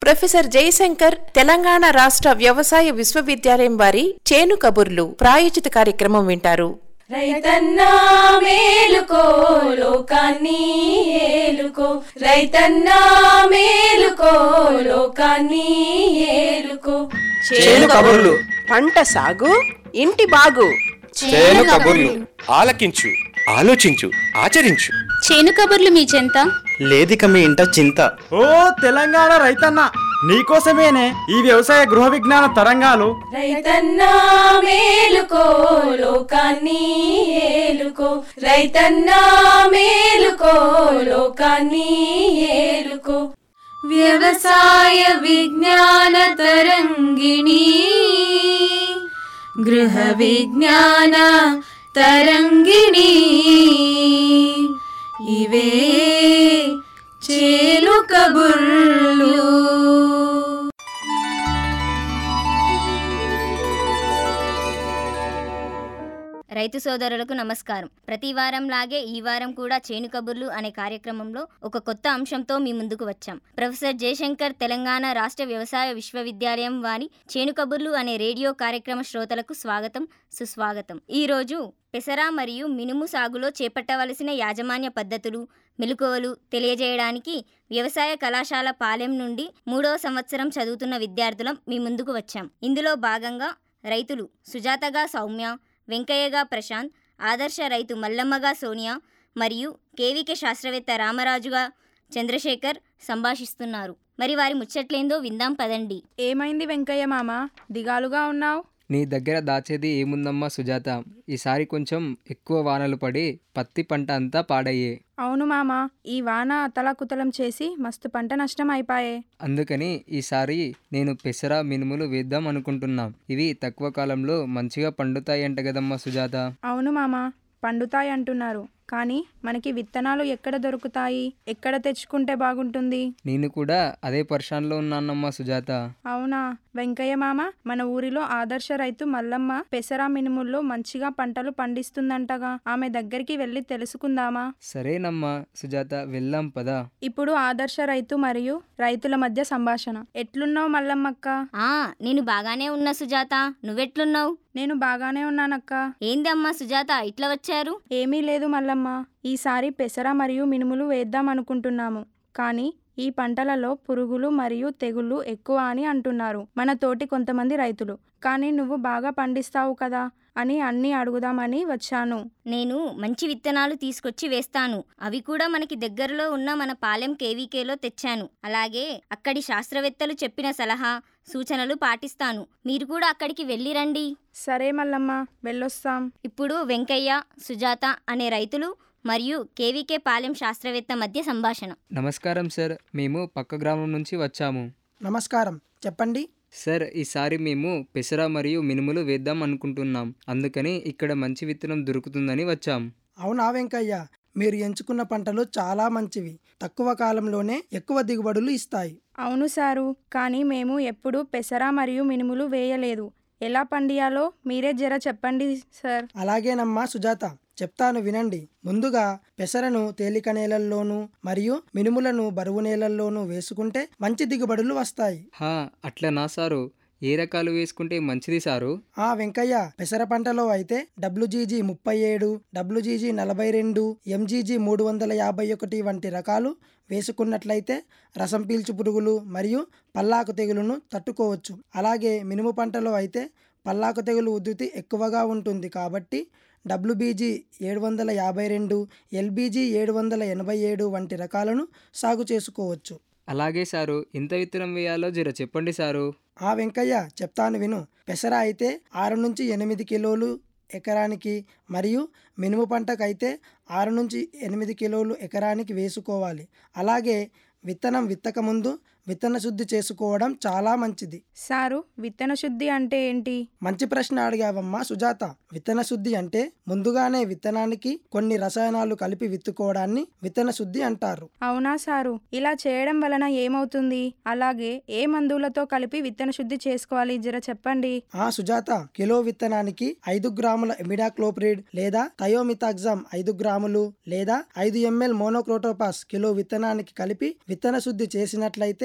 professor Jayashankar Telangana రాష్ట్ర వ్యవసాయ విశ్వవిద్యాలయం వారి చేను కబుర్లు ప్రాయోజిత కార్యక్రమం వింటారు రైతన్నా మేలుకో లోకాన్ని ఏలుకో రైతన్నా మేలుకో లోకాన్ని ఏలుకో చేను కబుర్లు పంట సాగు ఇంటి బాగు చేను కబుర్లు ఆలకించు ఆలోచించు ఆచరించు చేను కబుర్లు మీ చెంత లేదిక మీ ఇంట చింత ఓ తెలంగాణ రైతన్న నీకోసమేనే ఈ వ్యవసాయ గృహ విజ్ఞాన తరంగాలు రైతన్నా మేలుకో లోకాన్ని ఏలుకో రైతన్నా మేలుకో లోకాన్ని ఏలుకో వ్యవసాయ విజ్ఞాన తరంగిణి గృహ విజ్ఞాన తరంగిణి ఇవే చేలు కబుర్లు రైతు సోదరులకు నమస్కారం ప్రతి వారం లాగే ఈ వారం కూడా చేను కబుర్లు అనే కార్యక్రమంలో ఒక కొత్త అంశంతో మీ ముందుకు వచ్చాం ప్రొఫెసర్ జయశంకర్ తెలంగాణ రాష్ట్ర వ్యవసాయ విశ్వవిద్యాలయం వారి చేను కబుర్లు అనే రేడియో కార్యక్రమ శ్రోతలకు స్వాగతం సుస్వాగతం ఈ రోజు పెసర మరియు మినుము సాగులో చేపట్టవలసిన యాజమాన్య పద్ధతులు మెలకువలు తెలియజేయడానికి వ్యవసాయ కళాశాల పాలెం నుండి మూడవ సంవత్సరం చదువుతున్న విద్యార్థులం మీ ముందుకు వచ్చాం ఇందులో భాగంగా రైతులు సుజాతగా సౌమ్య వెంకయ్యగా ప్రశాంత్ ఆదర్శ రైతు మల్లమ్మగా సోనియా మరియు కేవికే శాస్త్రవేత్త రామరాజుగా చంద్రశేఖర్ సంభాషిస్తున్నారు మరి వారి ముచ్చట్లేందో విందాం పదండి ఏమైంది వెంకయ్య మామ దిగాలుగా ఉన్నావు నీ దగ్గర దాచేది ఏముందమ్మా సుజాత ఈసారి కొంచెం ఎక్కువ వానలు పడి పత్తి పంట అంతా పాడయ్యే అవును మామ ఈ వాన అతలాకుతలం చేసి మస్తు పంట నష్టం అయిపాయే అందుకని ఈసారి నేను పెసర మినుములు వేద్దాం అనుకుంటున్నాం ఇవి తక్కువ కాలంలో మంచిగా పండుతాయంట కదమ్మా సుజాత అవును మామ పండుతాయి అంటున్నారు కానీ మనకి విత్తనాలు ఎక్కడ దొరుకుతాయి ఎక్కడ తెచ్చుకుంటే బాగుంటుంది నేను కూడా అదే పర్షాన్లో ఉన్నానమ్మా సుజాత అవునా వెంకయ్య మామ మన ఊరిలో ఆదర్శ రైతు మల్లమ్మ పెసరా మినుముల్లో మంచిగా పంటలు పండిస్తుందంటగా ఆమె దగ్గరికి వెళ్ళి తెలుసుకుందామా సరేనమ్మా సుజాత వెళ్దాం పదా ఇప్పుడు ఆదర్శ రైతు మరియు రైతుల మధ్య సంభాషణ ఎట్లున్నావు మల్లమ్మక్క ఆ నేను బాగానే ఉన్నా సుజాత నువ్వెట్లున్నావు నేను బాగానే ఉన్నానక్క ఏందమ్మా సుజాత ఇట్లా వచ్చారు ఏమీ లేదు మల్లమ్మ ఈసారి పెసర మరియు మినుములు వేద్దాం అనుకుంటున్నాము కానీ ఈ పంటలలో పురుగులు మరియు తెగుళ్ళు ఎక్కువ అని అంటున్నారు మన తోటి కొంతమంది రైతులు కానీ నువ్వు బాగా పండిస్తావు కదా అని అన్నీ అడుగుదామని వచ్చాను నేను మంచి విత్తనాలు తీసుకొచ్చి వేస్తాను అవి కూడా మనకి దగ్గరలో ఉన్న మన పాలెం కేవీకేలో తెచ్చాను అలాగే అక్కడి శాస్త్రవేత్తలు చెప్పిన సలహా సూచనలు పాటిస్తాను మీరు కూడా అక్కడికి వెళ్ళి రండి సరే మల్లమ్మ వెళ్ళొస్తాం ఇప్పుడు వెంకయ్య సుజాత అనే రైతులు మరియు కేవీకే పాలెం శాస్త్రవేత్త మధ్య సంభాషణ నమస్కారం సార్ మేము పక్క గ్రామం నుంచి వచ్చాము నమస్కారం చెప్పండి సార్ ఈసారి మేము పెసర మరియు మినుములు వేద్దాం అనుకుంటున్నాం అందుకని ఇక్కడ మంచి విత్తనం దొరుకుతుందని వచ్చాం అవునా వెంకయ్య మీరు ఎంచుకున్న పంటలు చాలా మంచివి తక్కువ కాలంలోనే ఎక్కువ దిగుబడులు ఇస్తాయి అవును సారు కానీ మేము ఎప్పుడూ పెసర మరియు మినుములు వేయలేదు ఎలా పండియాలో మీరే జర చెప్పండి సార్ అలాగేనమ్మా సుజాత చెప్తాను వినండి ముందుగా పెసరను తేలిక నేలల్లోనూ మరియు మినుములను బరువు నేలల్లోనూ వేసుకుంటే మంచి దిగుబడులు వస్తాయి హా అట్లనా సారు ఏ రకాలు వేసుకుంటే మంచిది సారు ఆ వెంకయ్య పెసర పంటలో అయితే డబ్ల్యూజీజీ ముప్పై ఏడు డబ్ల్యూజీజీ నలభై రెండు ఎంజీజీ మూడు వందల యాభై ఒకటి వంటి రకాలు వేసుకున్నట్లయితే రసం పీల్చు పురుగులు మరియు పల్లాకు తెగులును తట్టుకోవచ్చు అలాగే మినుము పంటలో అయితే పల్లాకు తెగులు ఉధృతి ఎక్కువగా ఉంటుంది కాబట్టి డబ్ల్యూబీజీ ఏడు వందల యాభై రెండు ఎల్బీజీ ఏడు వందల ఎనభై ఏడు వంటి రకాలను సాగు చేసుకోవచ్చు అలాగే సారు ఎంత విత్తనం వేయాలో జర చెప్పండి సారు ఆ వెంకయ్య చెప్తాను విను పెసర అయితే ఆరు నుంచి ఎనిమిది కిలోలు ఎకరానికి మరియు మినుము పంటకైతే ఆరు నుంచి ఎనిమిది కిలోలు ఎకరానికి వేసుకోవాలి అలాగే విత్తనం విత్తక ముందు విత్తన శుద్ధి చేసుకోవడం చాలా మంచిది సారు విత్తన శుద్ధి అంటే ఏంటి మంచి ప్రశ్న అడిగావమ్మా సుజాత విత్తన శుద్ధి అంటే ముందుగానే విత్తనానికి కొన్ని రసాయనాలు కలిపి విత్తుకోవడాన్ని విత్తన శుద్ధి అంటారు అవునా సారు ఇలా చేయడం వలన ఏమవుతుంది అలాగే ఏ మందులతో కలిపి విత్తన శుద్ధి చేసుకోవాలి జర చెప్పండి ఆ సుజాత కిలో విత్తనానికి ఐదు గ్రాముల ఎమిడాక్లోప్రిడ్ లేదా థయోమితాగ్జామ్ ఐదు గ్రాములు లేదా ఐదు ఎంఎల్ మోనోక్రోటోపాస్ కిలో విత్తనానికి కలిపి విత్తన శుద్ధి చేసినట్లయితే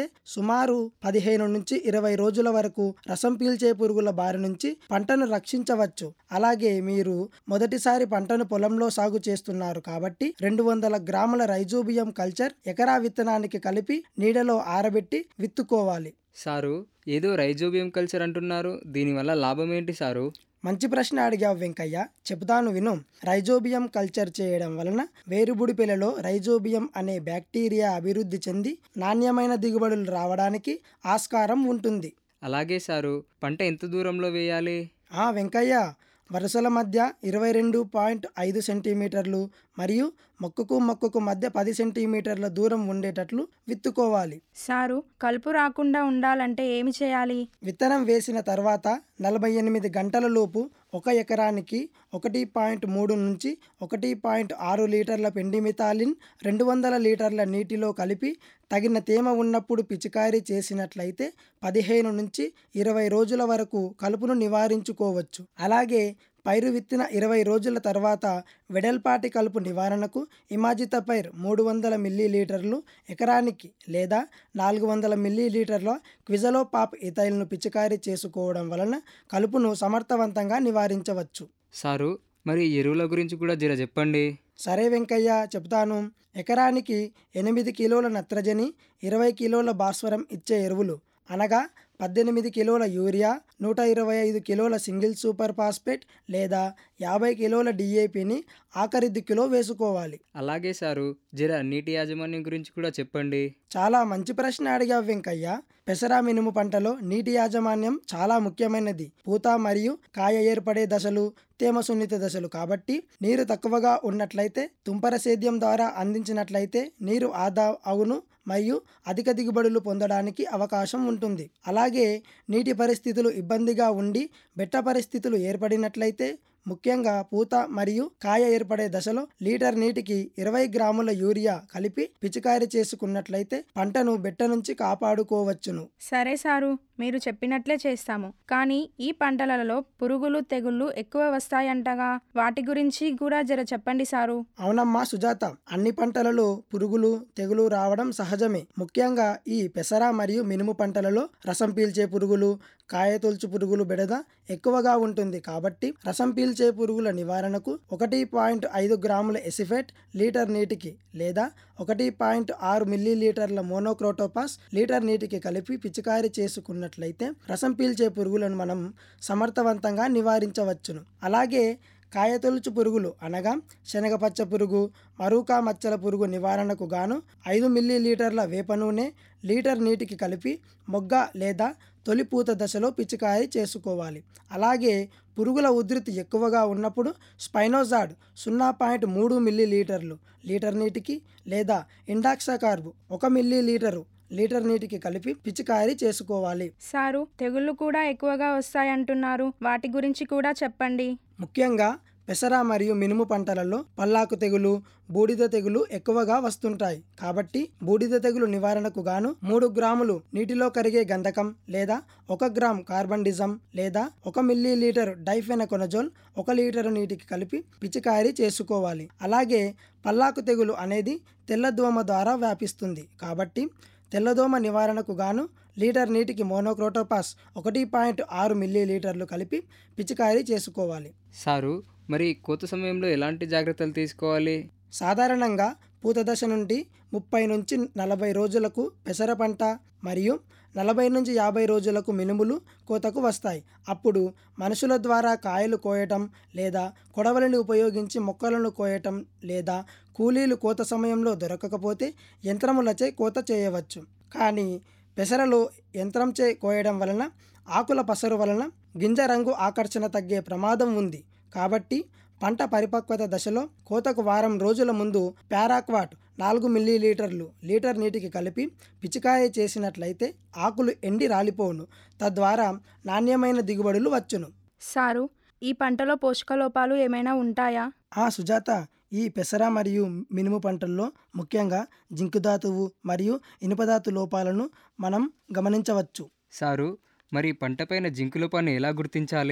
సుమారు పదిహేను నుంచి ఇరవై రోజుల వరకు రసం పీల్చే పురుగుల బారి నుంచి పంటను రక్షించవచ్చు అలాగే మీరు మొదటిసారి పంటను పొలంలో సాగు చేస్తున్నారు కాబట్టి రెండు వందల గ్రాముల రైజోబియం కల్చర్ ఎకరా విత్తనానికి కలిపి నీడలో ఆరబెట్టి విత్తుకోవాలి సారు ఏదో రైజోబియం కల్చర్ అంటున్నారు దీనివల్ల లాభం ఏంటి సారు మంచి ప్రశ్న అడిగావు వెంకయ్య చెబుతాను విను రైజోబియం కల్చర్ చేయడం వలన వేరుబుడిపెలలో రైజోబియం అనే బ్యాక్టీరియా అభివృద్ధి చెంది నాణ్యమైన దిగుబడులు రావడానికి ఆస్కారం ఉంటుంది అలాగే సారు పంట ఎంత దూరంలో వేయాలి ఆ వెంకయ్య వరుసల మధ్య ఇరవై రెండు పాయింట్ ఐదు సెంటీమీటర్లు మరియు మొక్కకు మొక్కకు మధ్య పది సెంటీమీటర్ల దూరం ఉండేటట్లు విత్తుకోవాలి సారు కలుపు రాకుండా ఉండాలంటే ఏమి చేయాలి విత్తనం వేసిన తర్వాత నలభై ఎనిమిది గంటల లోపు ఒక ఎకరానికి ఒకటి పాయింట్ మూడు నుంచి ఒకటి పాయింట్ ఆరు లీటర్ల పెండిమితాలిన్ రెండు వందల లీటర్ల నీటిలో కలిపి తగిన తేమ ఉన్నప్పుడు పిచికారీ చేసినట్లయితే పదిహేను నుంచి ఇరవై రోజుల వరకు కలుపును నివారించుకోవచ్చు అలాగే పైరు విత్తిన ఇరవై రోజుల తర్వాత వెడల్పాటి కలుపు నివారణకు ఇమాజితపైర్ మూడు వందల మిల్లీలీటర్లు ఎకరానికి లేదా నాలుగు వందల మిల్లీలీటర్ల క్విజలో పాప్ ఇథైల్ను పిచికారీ చేసుకోవడం వలన కలుపును సమర్థవంతంగా నివారించవచ్చు సారు మరి ఎరువుల గురించి కూడా జర చెప్పండి సరే వెంకయ్య చెప్తాను ఎకరానికి ఎనిమిది కిలోల నత్రజని ఇరవై కిలోల భాస్వరం ఇచ్చే ఎరువులు అనగా పద్దెనిమిది కిలోల యూరియా నూట ఇరవై ఐదు కిలోల సింగిల్ సూపర్ ఫాస్ఫేట్ లేదా యాభై కిలోల డిఏపిని ఆఖరి దిక్కులో వేసుకోవాలి అలాగే సారు జర నీటి యాజమాన్యం గురించి కూడా చెప్పండి చాలా మంచి ప్రశ్న అడిగావు వెంకయ్య పెసర మినుము పంటలో నీటి యాజమాన్యం చాలా ముఖ్యమైనది పూత మరియు కాయ ఏర్పడే దశలు తేమ సున్నిత దశలు కాబట్టి నీరు తక్కువగా ఉన్నట్లయితే తుంపర సేద్యం ద్వారా అందించినట్లయితే నీరు ఆదా అవును మరియు అధిక దిగుబడులు పొందడానికి అవకాశం ఉంటుంది అలాగే నీటి పరిస్థితులు ఇబ్బందిగా ఉండి బెట్ట పరిస్థితులు ఏర్పడినట్లయితే ముఖ్యంగా పూత మరియు కాయ ఏర్పడే దశలో లీటర్ నీటికి ఇరవై గ్రాముల యూరియా కలిపి పిచికారీ చేసుకున్నట్లయితే పంటను బెట్ట నుంచి కాపాడుకోవచ్చును సరే సారు మీరు చెప్పినట్లే చేస్తాము కానీ ఈ పంటలలో పురుగులు తెగుళ్ళు ఎక్కువ వస్తాయంటగా వాటి గురించి కూడా జర చెప్పండి సారు అవునమ్మా సుజాత అన్ని పంటలలో పురుగులు తెగులు రావడం సహజమే ముఖ్యంగా ఈ పెసర మరియు మినుము పంటలలో రసం పీల్చే పురుగులు కాయ తొలుచు పురుగులు బెడద ఎక్కువగా ఉంటుంది కాబట్టి రసం పీల్చే పురుగుల నివారణకు ఒకటి పాయింట్ ఐదు గ్రాముల ఎసిఫెట్ లీటర్ నీటికి లేదా ఒకటి పాయింట్ ఆరు మిల్లీ లీటర్ల మోనోక్రోటోపాస్ లీటర్ నీటికి కలిపి పిచికారీ చేసుకున్నట్లయితే రసం పీల్చే పురుగులను మనం సమర్థవంతంగా నివారించవచ్చును అలాగే కాయతొలుచు పురుగులు అనగా శనగపచ్చ పురుగు మరూకా మచ్చల పురుగు నివారణకు గాను ఐదు మిల్లీ లీటర్ల వేప నూనె లీటర్ నీటికి కలిపి మొగ్గ లేదా తొలి పూత దశలో పిచికారీ చేసుకోవాలి అలాగే పురుగుల ఉధృతి ఎక్కువగా ఉన్నప్పుడు స్పైనోజాడ్ సున్నా పాయింట్ మూడు మిల్లీ లీటర్లు లీటర్ నీటికి లేదా ఇండాక్సాకార్బు ఒక మిల్లీ లీటరు లీటర్ నీటికి కలిపి పిచికారీ చేసుకోవాలి సారు తెగుళ్ళు కూడా ఎక్కువగా వస్తాయంటున్నారు వాటి గురించి కూడా చెప్పండి ముఖ్యంగా పెసర మరియు మినుము పంటలలో పల్లాకు తెగులు బూడిద తెగులు ఎక్కువగా వస్తుంటాయి కాబట్టి బూడిద తెగులు నివారణకు గాను మూడు గ్రాములు నీటిలో కరిగే గంధకం లేదా ఒక గ్రామ్ కార్బన్ డిజమ్ లేదా ఒక మిల్లీ లీటర్ డైఫెనకొనజోల్ ఒక లీటరు నీటికి కలిపి పిచికారీ చేసుకోవాలి అలాగే పల్లాకు తెగులు అనేది తెల్లదోమ ద్వారా వ్యాపిస్తుంది కాబట్టి తెల్లదోమ నివారణకు గాను లీటర్ నీటికి మోనోక్రోటోపాస్ ఒకటి పాయింట్ ఆరు మిల్లీ లీటర్లు కలిపి పిచికారీ చేసుకోవాలి సారు మరి కోత సమయంలో ఎలాంటి జాగ్రత్తలు తీసుకోవాలి సాధారణంగా పూత దశ నుండి ముప్పై నుంచి నలభై రోజులకు పెసర పంట మరియు నలభై నుంచి యాభై రోజులకు మినుములు కోతకు వస్తాయి అప్పుడు మనుషుల ద్వారా కాయలు కోయటం లేదా కొడవలిని ఉపయోగించి మొక్కలను కోయటం లేదా కూలీలు కోత సమయంలో దొరకకపోతే యంత్రములచే కోత చేయవచ్చు కానీ పెసరలో యంత్రంచే కోయడం వలన ఆకుల పసరు వలన గింజ రంగు ఆకర్షణ తగ్గే ప్రమాదం ఉంది కాబట్టి పంట పరిపక్వత దశలో కోతకు వారం రోజుల ముందు పారాక్వాట్ నాలుగు మిల్లీ లీటర్లు లీటర్ నీటికి కలిపి పిచికారీ చేసినట్లయితే ఆకులు ఎండి రాలిపోవును తద్వారా నాణ్యమైన దిగుబడులు వచ్చును సారు ఈ పంటలో పోషకలోపాలు ఏమైనా ఉంటాయా ఆ సుజాత ఈ పెసర మరియు మినుము పంటల్లో ముఖ్యంగా జింకుధాతువు మరియు ఇనుపధాతు లోపాలను మనం గమనించవచ్చు సారు మరి పంటపైన జింకు లోపాన్ని ఎలా గుర్తించాలి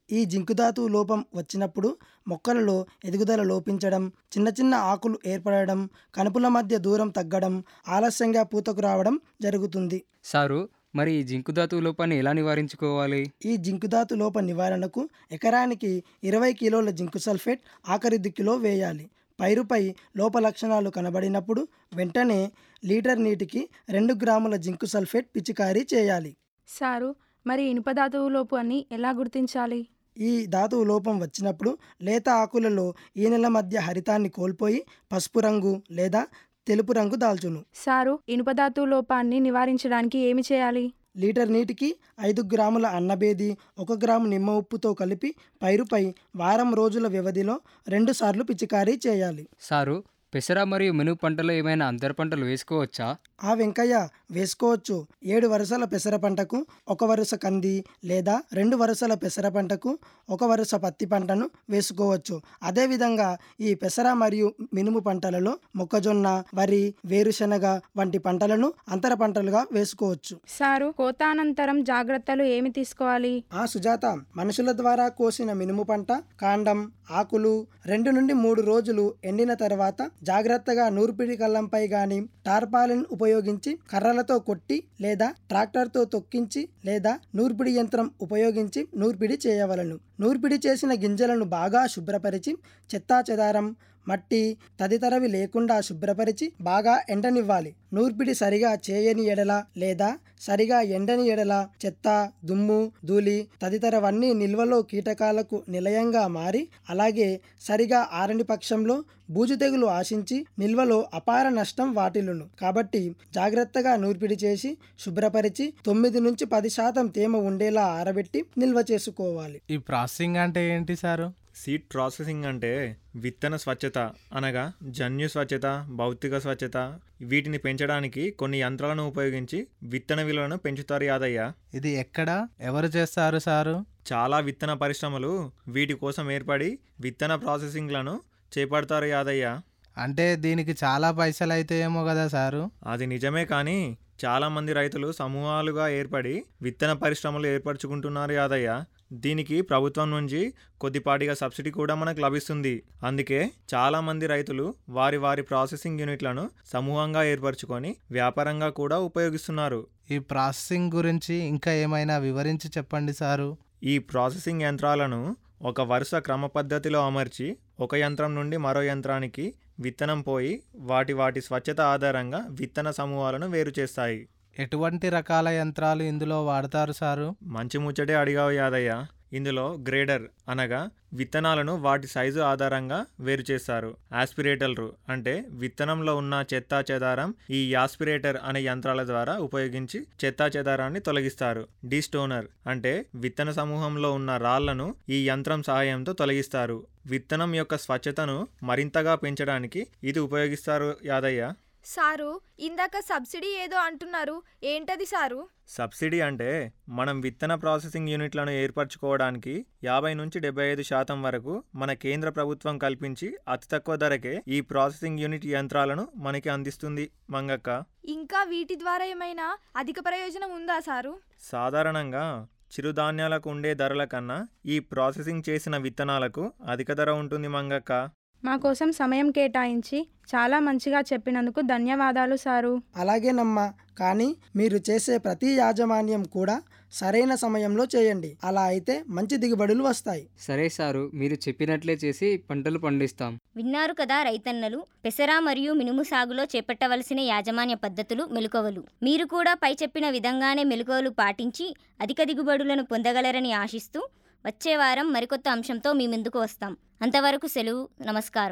ఈ జింకుధాతు లోపం వచ్చినప్పుడు మొక్కలలో ఎదుగుదల లోపించడం చిన్న చిన్న ఆకులు ఏర్పడడం కనుపుల మధ్య దూరం తగ్గడం ఆలస్యంగా పూతకు రావడం జరుగుతుంది సారు మరి ఈ జింకు ధాతువు లోపాన్ని ఎలా నివారించుకోవాలి ఈ జింకుధాతు లోప నివారణకు ఎకరానికి ఇరవై కిలోల జింకు సల్ఫేట్ ఆఖరి దిక్కులో వేయాలి పైరుపై లోప లక్షణాలు కనబడినప్పుడు వెంటనే లీటర్ నీటికి రెండు గ్రాముల జింకు సల్ఫేట్ పిచికారీ చేయాలి సారు మరి ఇనుప ధాతువు లోపు అని ఎలా గుర్తించాలి ఈ ధాతువు లోపం వచ్చినప్పుడు లేత ఆకులలో ఈ నెల మధ్య హరితాన్ని కోల్పోయి పసుపు రంగు లేదా తెలుపు రంగు దాల్చును సారు ఇనుప ధాతువు లోపాన్ని నివారించడానికి ఏమి చేయాలి లీటర్ నీటికి ఐదు గ్రాముల అన్నబేది ఒక గ్రాము నిమ్మ ఉప్పుతో కలిపి పైరుపై వారం రోజుల వ్యవధిలో రెండుసార్లు పిచికారీ చేయాలి సారు పెసర మరియు మినుము పంటలో ఏమైనా అంతర పంటలు వేసుకోవచ్చా ఆ వెంకయ్య వేసుకోవచ్చు ఏడు వరుసల పెసర పంటకు ఒక వరుస కంది లేదా రెండు వరుసల పెసర పంటకు ఒక వరుస పత్తి పంటను వేసుకోవచ్చు అదేవిధంగా ఈ పెసర మరియు మినుము పంటలలో మొక్కజొన్న వరి వేరుశనగ వంటి పంటలను అంతర పంటలుగా వేసుకోవచ్చు సారు కోత అనంతరం జాగ్రత్తలు ఏమి తీసుకోవాలి ఆ సుజాత మనుషుల ద్వారా కోసిన మినుము పంట కాండం ఆకులు రెండు నుండి మూడు రోజులు ఎండిన తర్వాత జాగ్రత్తగా నూర్పిడి కళ్ళంపై గాని టార్పాలిన్ ఉపయోగించి కర్రలతో కొట్టి లేదా ట్రాక్టర్తో తొక్కించి లేదా నూర్పిడి యంత్రం ఉపయోగించి నూర్పిడి చేయవలను నూర్పిడి చేసిన గింజలను బాగా శుభ్రపరిచి చెత్తా చెదారం మట్టి తదితరవి లేకుండా శుభ్రపరిచి బాగా ఎండనివ్వాలి నూర్పిడి సరిగా చేయని ఎడల లేదా సరిగా ఎండని ఎడల చెత్త దుమ్ము ధూళి తదితరవన్నీ నిల్వలో కీటకాలకు నిలయంగా మారి అలాగే సరిగా ఆరని పక్షంలో బూజు తెగులు ఆశించి నిల్వలో అపార నష్టం వాటిల్లును కాబట్టి జాగ్రత్తగా నూర్పిడి చేసి శుభ్రపరిచి తొమ్మిది నుంచి పది శాతం తేమ ఉండేలా ఆరబెట్టి నిల్వ చేసుకోవాలి ఈ ప్రాసెసింగ్ అంటే ఏంటి సారు సీడ్ ప్రాసెసింగ్ అంటే విత్తన స్వచ్ఛత అనగా జన్యు స్వచ్ఛత భౌతిక స్వచ్ఛత వీటిని పెంచడానికి కొన్ని యంత్రాలను ఉపయోగించి విత్తన విలువను పెంచుతారు యాదయ్య ఇది ఎక్కడ ఎవరు చేస్తారు సారు చాలా విత్తన పరిశ్రమలు వీటి కోసం ఏర్పడి విత్తన ప్రాసెసింగ్లను చేపడతారు యాదయ్య అంటే దీనికి చాలా పైసలు అయితే ఏమో కదా సారు అది నిజమే కానీ చాలా మంది రైతులు సమూహాలుగా ఏర్పడి విత్తన పరిశ్రమలు ఏర్పరచుకుంటున్నారు యాదయ్య దీనికి ప్రభుత్వం నుంచి కొద్దిపాటిగా సబ్సిడీ కూడా మనకు లభిస్తుంది అందుకే చాలా మంది రైతులు వారి వారి ప్రాసెసింగ్ యూనిట్లను సమూహంగా ఏర్పరచుకొని వ్యాపారంగా కూడా ఉపయోగిస్తున్నారు ఈ ప్రాసెసింగ్ గురించి ఇంకా ఏమైనా వివరించి చెప్పండి సారు ఈ ప్రాసెసింగ్ యంత్రాలను ఒక వరుస క్రమ పద్ధతిలో అమర్చి ఒక యంత్రం నుండి మరో యంత్రానికి విత్తనం పోయి వాటి వాటి స్వచ్ఛత ఆధారంగా విత్తన సమూహాలను వేరు చేస్తాయి ఎటువంటి రకాల యంత్రాలు ఇందులో వాడతారు సారు మంచి ముచ్చటే అడిగావు యాదయ్య ఇందులో గ్రేడర్ అనగా విత్తనాలను వాటి సైజు ఆధారంగా వేరు చేస్తారు ఆస్పిరేటర్లు అంటే విత్తనంలో ఉన్న చెత్తా చెదారం ఈ యాస్పిరేటర్ అనే యంత్రాల ద్వారా ఉపయోగించి చెత్తా చెదారాన్ని తొలగిస్తారు డీస్టోనర్ అంటే విత్తన సమూహంలో ఉన్న రాళ్లను ఈ యంత్రం సహాయంతో తొలగిస్తారు విత్తనం యొక్క స్వచ్ఛతను మరింతగా పెంచడానికి ఇది ఉపయోగిస్తారు యాదయ్య సారు ఇందాక సబ్సిడీ ఏదో అంటున్నారు ఏంటది సారు సబ్సిడీ అంటే మనం విత్తన ప్రాసెసింగ్ యూనిట్లను ఏర్పరచుకోవడానికి యాభై నుంచి డెబ్బై ఐదు శాతం వరకు మన కేంద్ర ప్రభుత్వం కల్పించి అతి తక్కువ ధరకే ఈ ప్రాసెసింగ్ యూనిట్ యంత్రాలను మనకి అందిస్తుంది మంగక్క ఇంకా వీటి ద్వారా ఏమైనా అధిక ప్రయోజనం ఉందా సారు సాధారణంగా చిరుధాన్యాలకు ఉండే ధరల కన్నా ఈ ప్రాసెసింగ్ చేసిన విత్తనాలకు అధిక ధర ఉంటుంది మంగక్క మా కోసం సమయం కేటాయించి చాలా మంచిగా చెప్పినందుకు ధన్యవాదాలు సారు అలాగేనమ్మా కానీ మీరు చేసే ప్రతి యాజమాన్యం కూడా సరైన సమయంలో చేయండి అలా అయితే మంచి దిగుబడులు వస్తాయి సరే సారు మీరు చెప్పినట్లే చేసి పంటలు పండిస్తాం విన్నారు కదా రైతన్నలు పెసర మరియు మినుము సాగులో చేపట్టవలసిన యాజమాన్య పద్ధతులు మెలకువలు మీరు కూడా పై చెప్పిన విధంగానే మెలకువలు పాటించి అధిక దిగుబడులను పొందగలరని ఆశిస్తూ వచ్చే వారం మరికొత్త అంశంతో మీ ముందుకు వస్తాం అంతవరకు సెలవు నమస్కారం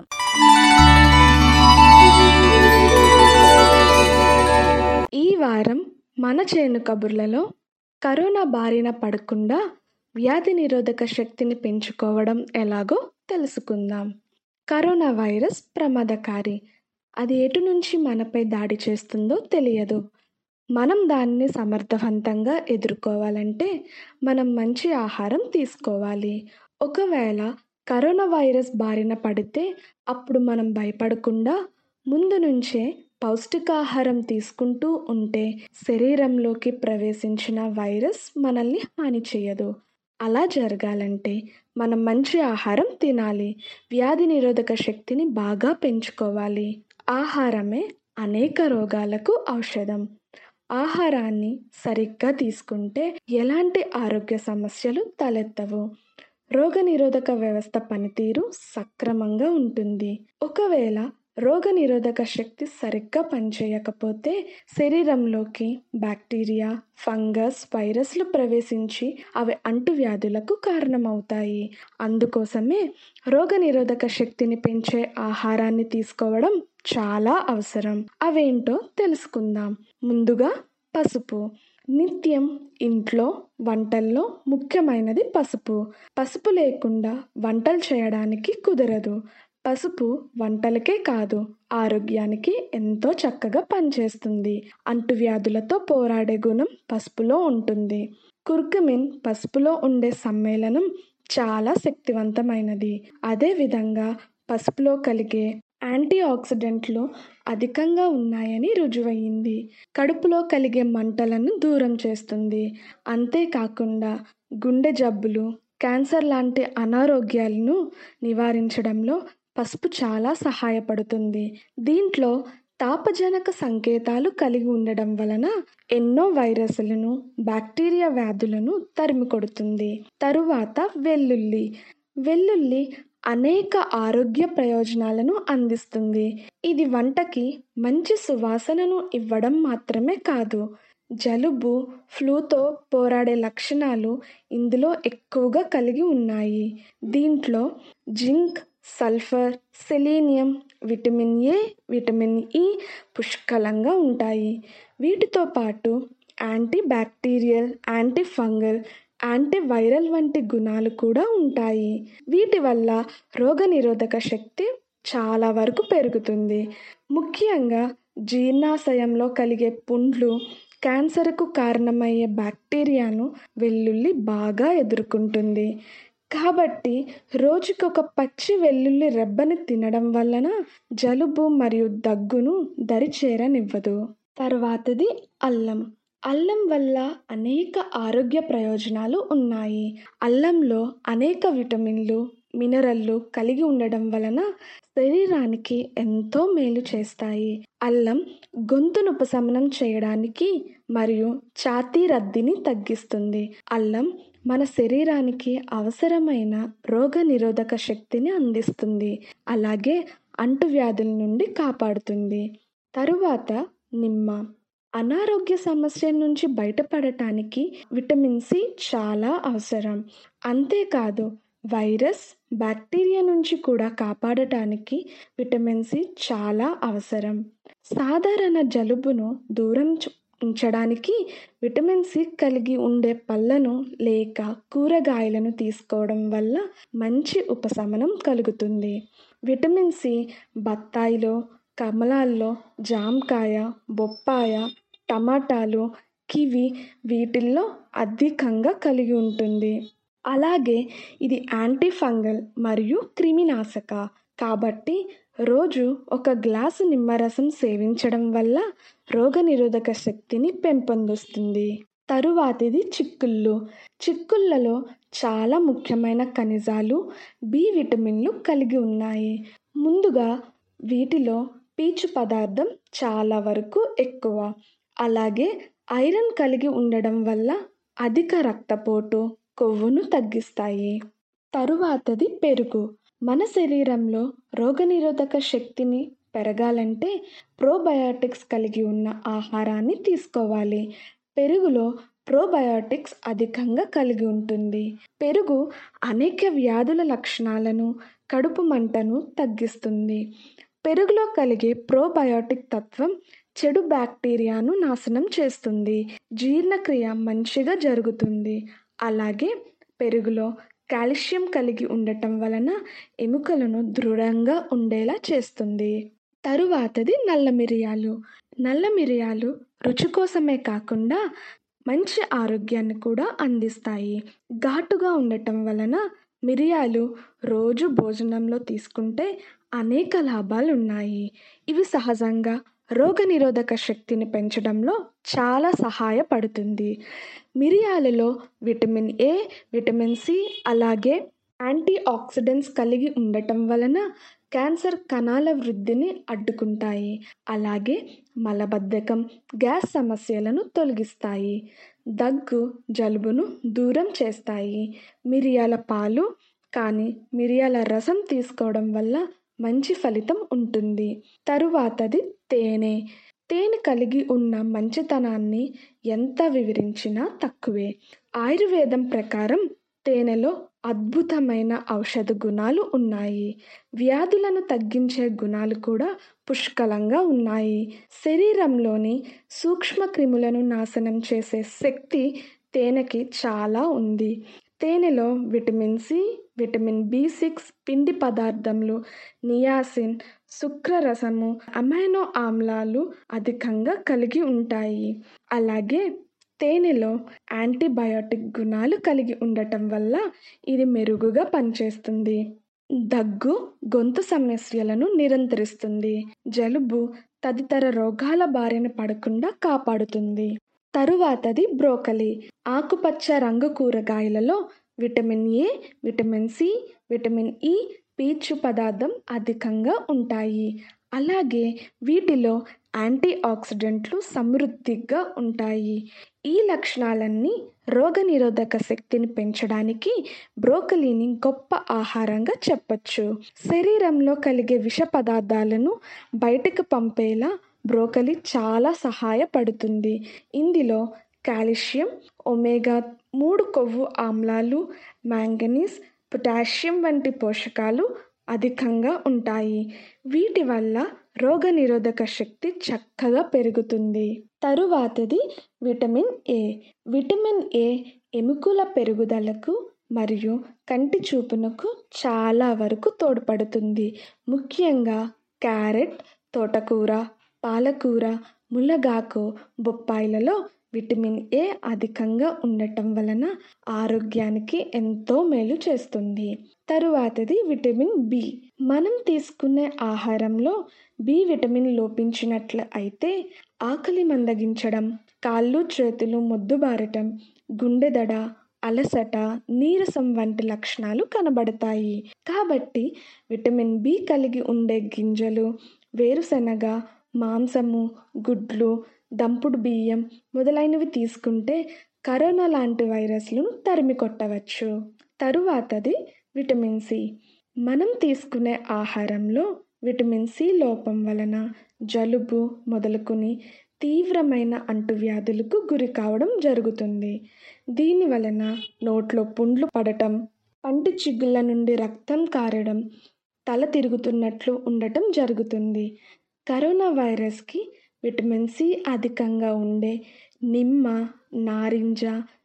ఈ వారం మన చేను కబుర్లలో కరోనా బారిన పడకుండా వ్యాధి నిరోధక శక్తిని పెంచుకోవడం ఎలాగో తెలుసుకుందాం కరోనా వైరస్ ప్రమాదకారి అది ఎటు నుంచి మనపై దాడి చేస్తుందో తెలియదు మనం దానిని సమర్థవంతంగా ఎదుర్కోవాలంటే మనం మంచి ఆహారం తీసుకోవాలి ఒకవేళ కరోనా వైరస్ బారిన పడితే అప్పుడు మనం భయపడకుండా ముందు నుంచే పౌష్టికాహారం తీసుకుంటూ ఉంటే శరీరంలోకి ప్రవేశించిన వైరస్ మనల్ని హాని చేయదు అలా జరగాలంటే మనం మంచి ఆహారం తినాలి వ్యాధి నిరోధక శక్తిని బాగా పెంచుకోవాలి ఆహారమే అనేక రోగాలకు ఔషధం ఆహారాన్ని సరిగ్గా తీసుకుంటే ఎలాంటి ఆరోగ్య సమస్యలు తలెత్తవు రోగనిరోధక వ్యవస్థ పనితీరు సక్రమంగా ఉంటుంది ఒకవేళ రోగనిరోధక శక్తి సరిగ్గా పనిచేయకపోతే శరీరంలోకి బ్యాక్టీరియా ఫంగస్ వైరస్లు ప్రవేశించి అవి అంటువ్యాధులకు కారణమవుతాయి అందుకోసమే రోగనిరోధక శక్తిని పెంచే ఆహారాన్ని తీసుకోవడం చాలా అవసరం అవేంటో తెలుసుకుందాం ముందుగా పసుపు నిత్యం ఇంట్లో వంటల్లో ముఖ్యమైనది పసుపు పసుపు లేకుండా వంటలు చేయడానికి కుదరదు పసుపు వంటలకే కాదు ఆరోగ్యానికి ఎంతో చక్కగా పనిచేస్తుంది అంటువ్యాధులతో పోరాడే గుణం పసుపులో ఉంటుంది కుర్కుమిన్ పసుపులో ఉండే సమ్మేళనం చాలా శక్తివంతమైనది అదేవిధంగా పసుపులో కలిగే యాంటీ ఆక్సిడెంట్లు అధికంగా ఉన్నాయని రుజువయ్యింది కడుపులో కలిగే మంటలను దూరం చేస్తుంది అంతేకాకుండా గుండె జబ్బులు క్యాన్సర్ లాంటి అనారోగ్యాలను నివారించడంలో పసుపు చాలా సహాయపడుతుంది దీంట్లో తాపజనక సంకేతాలు కలిగి ఉండడం వలన ఎన్నో వైరస్లను బ్యాక్టీరియా వ్యాధులను తరిమి కొడుతుంది తరువాత వెల్లుల్లి వెల్లుల్లి అనేక ఆరోగ్య ప్రయోజనాలను అందిస్తుంది ఇది వంటకి మంచి సువాసనను ఇవ్వడం మాత్రమే కాదు జలుబు ఫ్లూతో పోరాడే లక్షణాలు ఇందులో ఎక్కువగా కలిగి ఉన్నాయి దీంట్లో zinc sulphur selenium vitamin A vitamin E పుష్కలంగా ఉంటాయి వీటితో పాటు antibacterial antifungal antiviral వంటి గుణాలు కూడా ఉంటాయి వీటి వల్ల రోగనిరోధక శక్తి చాలా వరకు పెరుగుతుంది ముఖ్యంగా జీర్ణాశయంలో కలిగే పుండ్లు క్యాన్సర్కు కారణమయ్యే బ్యాక్టీరియాను వెల్లుల్లి బాగా ఎదుర్కొంటుంది కాబట్టి రోజుకొక పచ్చి వెల్లుల్లి రెబ్బని తినడం వలన జలుబు మరియు దగ్గును దరిచేరనివ్వదు తర్వాతది అల్లం అల్లం వల్ల అనేక ఆరోగ్య ప్రయోజనాలు ఉన్నాయి అల్లంలో అనేక విటమిన్లు మినరల్లు కలిగి ఉండడం వలన శరీరానికి ఎంతో మేలు చేస్తాయి అల్లం గొంతును ఉపశమనం చేయడానికి మరియు ఛాతీ రద్దీని తగ్గిస్తుంది అల్లం మన శరీరానికి అవసరమైన రోగ నిరోధక శక్తిని అందిస్తుంది అలాగే అంటువ్యాధుల నుండి కాపాడుతుంది తరువాత నిమ్మ అనారోగ్య సమస్య నుంచి బయటపడటానికి విటమిన్ సి చాలా అవసరం అంతేకాదు వైరస్ బ్యాక్టీరియా నుంచి కూడా కాపాడటానికి విటమిన్ సి చాలా అవసరం సాధారణ జలుబును దూరం చు- ఉంచడానికి విటమిన్ సి కలిగి ఉండే పళ్ళను లేక కూరగాయలను తీసుకోవడం వల్ల మంచి ఉపశమనం కలుగుతుంది విటమిన్ సి బత్తాయిలో కమలాల్లో జామకాయ బొప్పాయ టమాటాలు కివి వీటిల్లో అధికంగా కలిగి ఉంటుంది అలాగే ఇది యాంటీ ఫంగల్ మరియు క్రిమినాశక కాబట్టి రోజు ఒక గ్లాసు నిమ్మరసం సేవించడం వల్ల రోగనిరోధక శక్తిని పెంపొందిస్తుంది తరువాతిది చిక్కుళ్ళు చిక్కుళ్ళలో చాలా ముఖ్యమైన ఖనిజాలు బి విటమిన్లు కలిగి ఉన్నాయి ముందుగా వీటిలో పీచు పదార్థం చాలా వరకు ఎక్కువ అలాగే ఐరన్ కలిగి ఉండడం వల్ల అధిక రక్తపోటు కొవ్వును తగ్గిస్తాయి తరువాతది పెరుగు మన శరీరంలో రోగనిరోధక శక్తిని పెరగాలంటే ప్రోబయాటిక్స్ కలిగి ఉన్న ఆహారాన్ని తీసుకోవాలి పెరుగులో ప్రోబయాటిక్స్ అధికంగా కలిగి ఉంటుంది పెరుగు అనేక వ్యాధుల లక్షణాలను కడుపు మంటను తగ్గిస్తుంది పెరుగులో కలిగే ప్రోబయోటిక్ తత్వం చెడు బ్యాక్టీరియాను నాశనం చేస్తుంది జీర్ణక్రియ మంచిగా జరుగుతుంది అలాగే పెరుగులో కాల్షియం కలిగి ఉండటం వలన ఎముకలను దృఢంగా ఉండేలా చేస్తుంది తరువాతది నల్ల మిరియాలు నల్ల మిరియాలు రుచి కోసమే కాకుండా మంచి ఆరోగ్యాన్ని కూడా అందిస్తాయి ఘాటుగా ఉండటం వలన మిరియాలు రోజు భోజనంలో తీసుకుంటే అనేక లాభాలు ఉన్నాయి ఇవి సహజంగా రోగనిరోధక శక్తిని పెంచడంలో చాలా సహాయపడుతుంది మిరియాలలో విటమిన్ ఏ విటమిన్ సి అలాగే యాంటీ ఆక్సిడెంట్స్ కలిగి ఉండటం వలన క్యాన్సర్ కణాల వృద్ధిని అడ్డుకుంటాయి అలాగే మలబద్ధకం గ్యాస్ సమస్యలను తొలగిస్తాయి దగ్గు జలుబును దూరం చేస్తాయి మిరియాల పాలు కానీ మిరియాల రసం తీసుకోవడం వల్ల మంచి ఫలితం ఉంటుంది తరువాతది తేనె తేనె కలిగి ఉన్న మంచితనాన్ని ఎంత వివరించినా తక్కువే ఆయుర్వేదం ప్రకారం తేనెలో అద్భుతమైన ఔషధ గుణాలు ఉన్నాయి వ్యాధులను తగ్గించే గుణాలు కూడా పుష్కలంగా ఉన్నాయి శరీరంలోని సూక్ష్మ క్రిములను నాశనం చేసే శక్తి తేనెకి చాలా ఉంది తేనెలో vitamin C vitamin B six పిండి పదార్థములు నియాసిన్ శుక్రరసము అమైనో ఆమ్లాలు అధికంగా కలిగి ఉంటాయి అలాగే తేనెలో యాంటీబయోటిక్ గుణాలు కలిగి ఉండటం వల్ల ఇది మెరుగుగా పనిచేస్తుంది దగ్గు గొంతు సమస్యలను నిరంతరిస్తుంది జలుబు తదితర రోగాల బారిన పడకుండా కాపాడుతుంది తరువాతది బ్రోకలి ఆకుపచ్చ రంగు కూరగాయలలో vitamin A vitamin C vitamin E పీచు పదార్థం అధికంగా ఉంటాయి అలాగే వీటిలో యాంటీ ఆక్సిడెంట్లు సమృద్ధిగా ఉంటాయి ఈ లక్షణాలన్నీ రోగనిరోధక శక్తిని పెంచడానికి బ్రోకలీని గొప్ప ఆహారంగా చెప్పచ్చు శరీరంలో కలిగే విష పదార్థాలను బయటకు పంపేలా బ్రోకలి చాలా సహాయపడుతుంది ఇందులో కాల్షియం ఒమేగా మూడు కొవ్వు ఆమ్లాలు మ్యాంగనీస్ పొటాషియం వంటి పోషకాలు అధికంగా ఉంటాయి వీటి వల్ల రోగనిరోధక శక్తి చక్కగా పెరుగుతుంది తరువాతది విటమిన్ ఏ విటమిన్ ఏ ఎముకల పెరుగుదలకు మరియు కంటి చూపునకు చాలా వరకు తోడ్పడుతుంది ముఖ్యంగా క్యారెట్ తోటకూర పాలకూర మునగాకు బొప్పాయిలలో విటమిన్ ఏ అధికంగా ఉండటం వలన ఆరోగ్యానికి ఎంతో మేలు చేస్తుంది తరువాతది విటమిన్ బి మనం తీసుకునే ఆహారంలో బి విటమిన్ లోపించినట్లు అయితే ఆకలి మందగించడం కాళ్ళు చేతులు మొద్దుబారటం గుండె దడ అలసట నీరసం వంటి లక్షణాలు కనబడతాయి కాబట్టి విటమిన్ బి కలిగి ఉండే గింజలు వేరుశనగ మాంసము గుడ్లు దంపుడు బియ్యం మొదలైనవి తీసుకుంటే కరోనా లాంటి వైరస్లను తరిమి కొట్టవచ్చు తరువాతది విటమిన్ సి మనం తీసుకునే ఆహారంలో విటమిన్ సి లోపం వలన జలుబు మొదలుకొని తీవ్రమైన అంటువ్యాధులకు గురి కావడం జరుగుతుంది దీని వలన నోట్లో పుండ్లు పడటం పంటి చిగుళ్ళ నుండి రక్తం కారడం తల తిరుగుతున్నట్లు ఉండటం జరుగుతుంది కరోనా వైరస్కి విటమిన్ సి అధికంగా ఉండే నిమ్మ నారింజ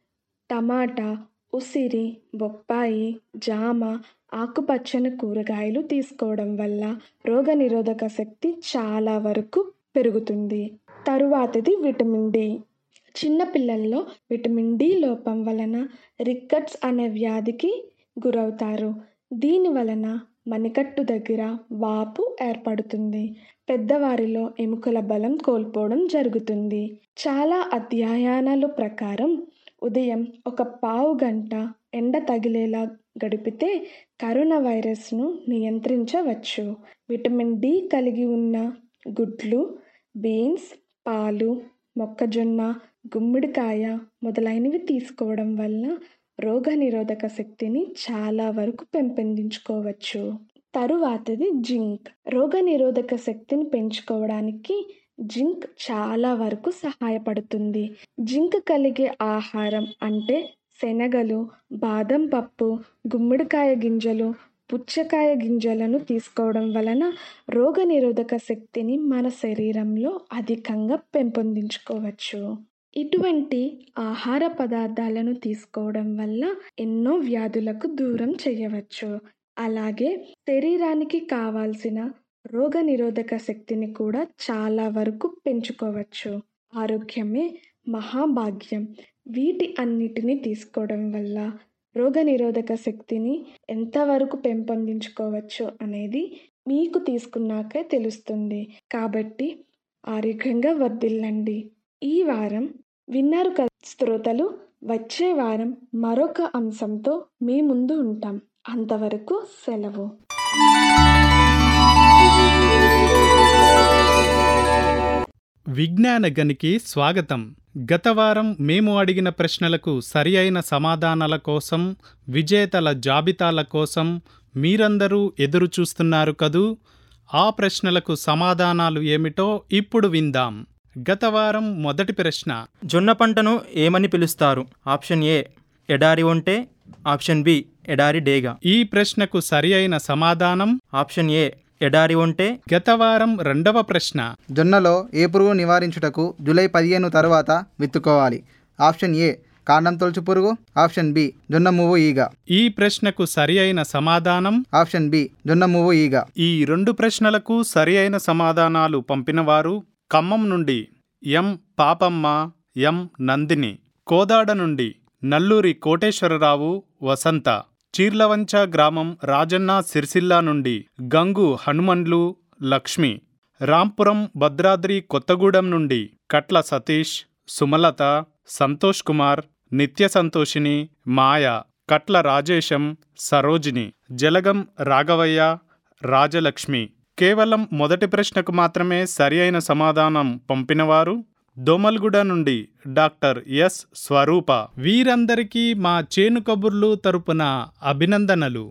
టమాటా ఉసిరి బొప్పాయి జామ ఆకుపచ్చని కూరగాయలు తీసుకోవడం వల్ల రోగనిరోధక శక్తి చాలా వరకు పెరుగుతుంది తరువాతది విటమిన్ డి చిన్నపిల్లల్లో విటమిన్ డి లోపం వలన రిక్కట్స్ అనే వ్యాధికి గురవుతారు దీని వలన మణికట్టు దగ్గర వాపు ఏర్పడుతుంది పెద్దవారిలో ఎముకల బలం కోల్పోవడం జరుగుతుంది చాలా అధ్యయనాల ప్రకారం ఉదయం ఒక పావు గంట ఎండ తగిలేలా గడిపితే కరోనా వైరస్ను నియంత్రించవచ్చు విటమిన్ డి కలిగి ఉన్న గుడ్లు బీన్స్ పాలు మొక్కజొన్న గుమ్మిడికాయ మొదలైనవి తీసుకోవడం వల్ల రోగనిరోధక శక్తిని చాలా వరకు పెంపొందించుకోవచ్చు తరువాతది జింక్ రోగనిరోధక శక్తిని పెంచుకోవడానికి జింక్ చాలా వరకు సహాయపడుతుంది జింక్ కలిగే ఆహారం అంటే శనగలు బాదం పప్పు గుమ్మడికాయ గింజలు పుచ్చకాయ గింజలను తీసుకోవడం వలన రోగనిరోధక శక్తిని మన శరీరంలో అధికంగా పెంపొందించుకోవచ్చు ఇటువంటి ఆహార పదార్థాలను తీసుకోవడం వల్ల ఎన్నో వ్యాధులకు దూరం చేయవచ్చు అలాగే శరీరానికి కావాల్సిన రోగనిరోధక శక్తిని కూడా చాలా వరకు పెంచుకోవచ్చు ఆరోగ్యమే మహాభాగ్యం వీటి అన్నిటినీ తీసుకోవడం వల్ల రోగనిరోధక శక్తిని ఎంతవరకు పెంపొందించుకోవచ్చు అనేది మీకు తీసుకున్నాకే తెలుస్తుంది కాబట్టి ఆరోగ్యంగా వర్ధిల్లండి ఈ వారం విన్నారు కదా శ్రోతలు వచ్చే వారం మరొక అంశంతో మీ ముందు ఉంటాం అంతవరకు సెలవు విజ్ఞాన గనికి స్వాగతం గత వారం మేము అడిగిన ప్రశ్నలకు సరి అయిన సమాధానాల కోసం విజేతల జాబితాల కోసం మీరందరూ ఎదురు చూస్తున్నారు కదూ ఆ ప్రశ్నలకు సమాధానాలు ఏమిటో ఇప్పుడు విందాం గత వారం మొదటి ప్రశ్న జొన్న పంటను ఏమని పిలుస్తారు ఆప్షన్ ఏ ఎడారి ఒంటే ఆప్షన్ బి ఎడారి డేగా ఈ ప్రశ్నకు సరి అయిన సమాధానం ఆప్షన్ ఏ ఎడారి ఒంటే గత వారం రెండవ ప్రశ్న జొన్నలో ఏ పురుగు నివారించుటకు జూలై పదిహేను తర్వాత విత్తుకోవాలి ఆప్షన్ ఏ కాండం తొలుచు పురుగు ఆప్షన్ బి జొన్న మువ్వు ఈగ ఈ ప్రశ్నకు సరి అయిన సమాధానం ఆప్షన్ బి జొన్న మువ్వు ఈగ ఈ రెండు ప్రశ్నలకు సరి అయిన సమాధానాలు పంపినవారు ఖమ్మం నుండి ఎం పాపమ్మ ఎం నందిని కోదాడ నుండి నల్లూరి కోటేశ్వరరావు వసంత చీర్లవంచ గ్రామం రాజన్న సిరిసిల్ల నుండి గంగు హనుమండ్లు లక్ష్మి రాంపురం భద్రాద్రి కొత్తగూడెం నుండి కట్ల సతీష్ సుమలత సంతోష్ కుమార్ నిత్య సంతోషిని మాయ కట్ల రాజేశం సరోజిని జలగం రాఘవయ్య రాజలక్ష్మి కేవలం మొదటి ప్రశ్నకు మాత్రమే సరి అయిన సమాధానం పంపినవారు దోమల్గూడ నుండి డాక్టర్ ఎస్ స్వరూప వీరందరికీ మా చేను కబుర్లు తరపున అభినందనలు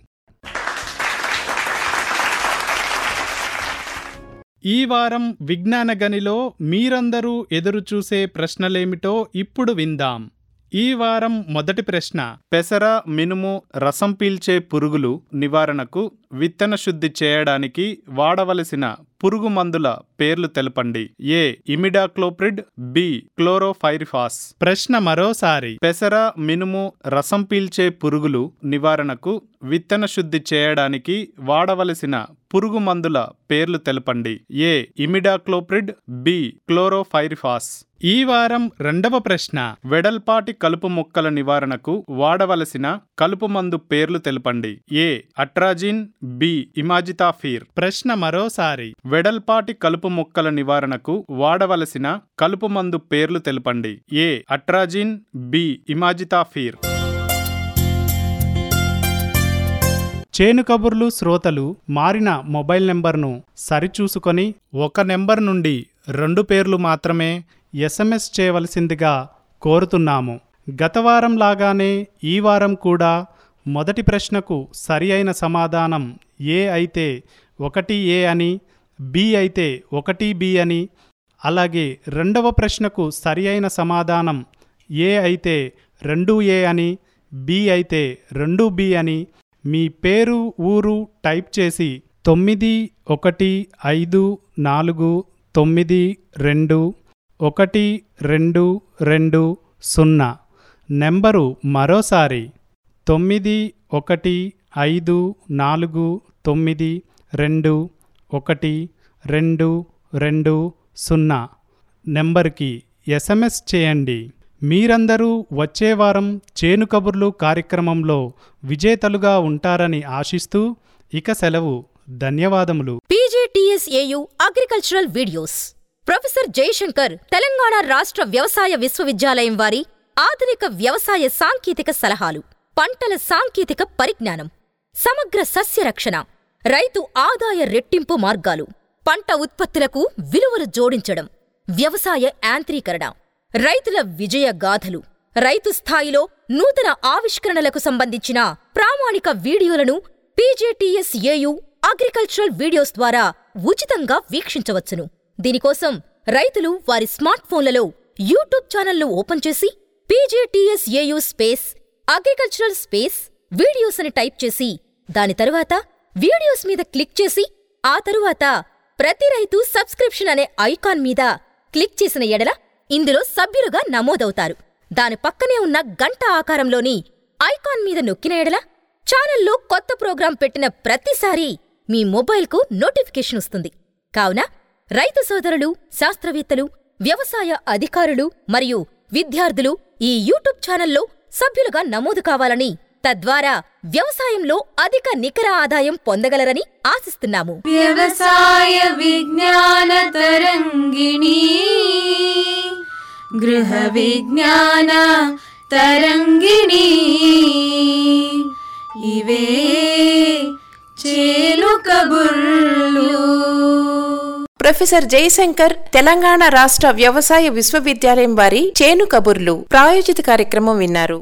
ఈ వారం విజ్ఞాన గనిలో మీరందరూ ఎదురుచూసే ప్రశ్నలేమిటో ఇప్పుడు విందాం ఈ వారం మొదటి ప్రశ్న పెసర మినుము రసం పీల్చే పురుగులు నివారణకు విత్తన శుద్ధి చేయడానికి వాడవలసిన పురుగు మందుల పేర్లు తెలపండి ఏ ఇమిడాక్లోప్రిడ్ బి క్లోరోఫైరిఫాస్ ప్రశ్న మరోసారి పెసర మినుము రసం పీల్చే పురుగులు నివారణకు విత్తన శుద్ధి చేయడానికి వాడవలసిన పురుగు మందుల పేర్లు తెలపండి ఏ ఇమిడాక్లోప్రిడ్ బి క్లోరోఫైరిఫాస్ ఈ వారం రెండవ ప్రశ్న వెడల్పాటి కలుపు మొక్కల నివారణకు వాడవలసిన కలుపు మందు పేర్లు తెలపండి ఏ అట్రాజిన్ బి ఇమాజితాఫీర్ ప్రశ్న మరోసారి వెడల్పాటి కలుపు మొక్కల నివారణకు వాడవలసిన కలుపు మందు పేర్లు తెలపండి ఏ అట్రాజిన్ బి ఇమాజితాఫీర్ చేను కబుర్లు శ్రోతలు మారిన మొబైల్ నెంబర్ను సరిచూసుకొని ఒక నెంబర్ నుండి రెండు పేర్లు మాత్రమే ఎస్ఎంఎస్ చేయవలసిందిగా కోరుతున్నాము గత వారం లాగానే ఈ వారం కూడా మొదటి ప్రశ్నకు సరి అయిన సమాధానం ఏ అయితే ఒకటి ఏ అని బి అయితే ఒకటి బి అని అలాగే రెండవ ప్రశ్నకు సరి అయిన సమాధానం ఏ అయితే రెండు ఏ అని బి అయితే రెండు బి అని మీ పేరు ఊరు టైప్ చేసి తొమ్మిది ఒకటి ఐదు నాలుగు తొమ్మిది రెండు ఒకటి రెండు రెండు సున్నా నెంబరు మరోసారి తొమ్మిది ఒకటి ఐదు నాలుగు తొమ్మిది రెండు ఒకటి రెండు రెండు సున్నా నెంబర్కి ఎస్ఎంఎస్ చేయండి మీరందరూ వచ్చే వారం చేను కబుర్లు కార్యక్రమంలో విజేతలుగా ఉంటారని ఆశిస్తూ ఇక సెలవు ధన్యవాదములు PGTSAU agricultural videos professor Jayashankar Telangana రాష్ట్ర వ్యవసాయ విశ్వవిద్యాలయం వారి ఆధునిక వ్యవసాయ సాంకేతిక సలహాలు పంటల సాంకేతిక పరిజ్ఞానం సమగ్ర సస్య రక్షణ రైతు ఆదాయ రెట్టింపు మార్గాలు పంట ఉత్పత్తులకు విలువలు జోడించడం వ్యవసాయ యాంత్రీకరణ రైతుల విజయ గాథలు రైతు స్థాయిలో నూతన ఆవిష్కరణలకు సంబంధించిన ప్రామాణిక వీడియోలను పీజేటీఎస్ఏయు అగ్రికల్చరల్ వీడియోస్ ద్వారా ఉచితంగా వీక్షించవచ్చును దీనికోసం రైతులు వారి స్మార్ట్ ఫోన్లలో యూట్యూబ్ ఛానల్ను ఓపెన్ చేసి PJTSAU space agricultural space videos అని టైప్ చేసి దాని తరువాత వీడియోస్ మీద క్లిక్ చేసి ఆ తరువాత ప్రతి రైతు సబ్స్క్రిప్షన్ అనే ఐకాన్ మీద క్లిక్ చేసిన ఎడల ఇందులో సభ్యులుగా నమోదవుతారు దాని పక్కనే ఉన్న గంట ఆకారంలోని ఐకాన్ మీద నొక్కిన ఎడల ఛానల్లో కొత్త ప్రోగ్రాం పెట్టిన ప్రతిసారీ మీ మొబైల్కు నోటిఫికేషన్ వస్తుంది కావున రైతు సోదరులు శాస్త్రవేత్తలు వ్యవసాయ అధికారులు మరియు విద్యార్థులు ఈ యూట్యూబ్ ఛానల్లో సభ్యులుగా నమోదు కావాలని తద్వారా వ్యవసాయంలో అధిక నికర ఆదాయం పొందగలరని ఆశిస్తున్నాము వ్యవసాయ విజ్ఞాన తరంగిణి గృహ విజ్ఞాన తరంగిణి ఇవే చేలు కబుర్లు ప్రొఫెసర్ జయశంకర్ తెలంగాణ రాష్ట్ర వ్యవసాయ విశ్వవిద్యాలయం వారి చేను కబుర్లు ప్రాయోజిత కార్యక్రమం విన్నారు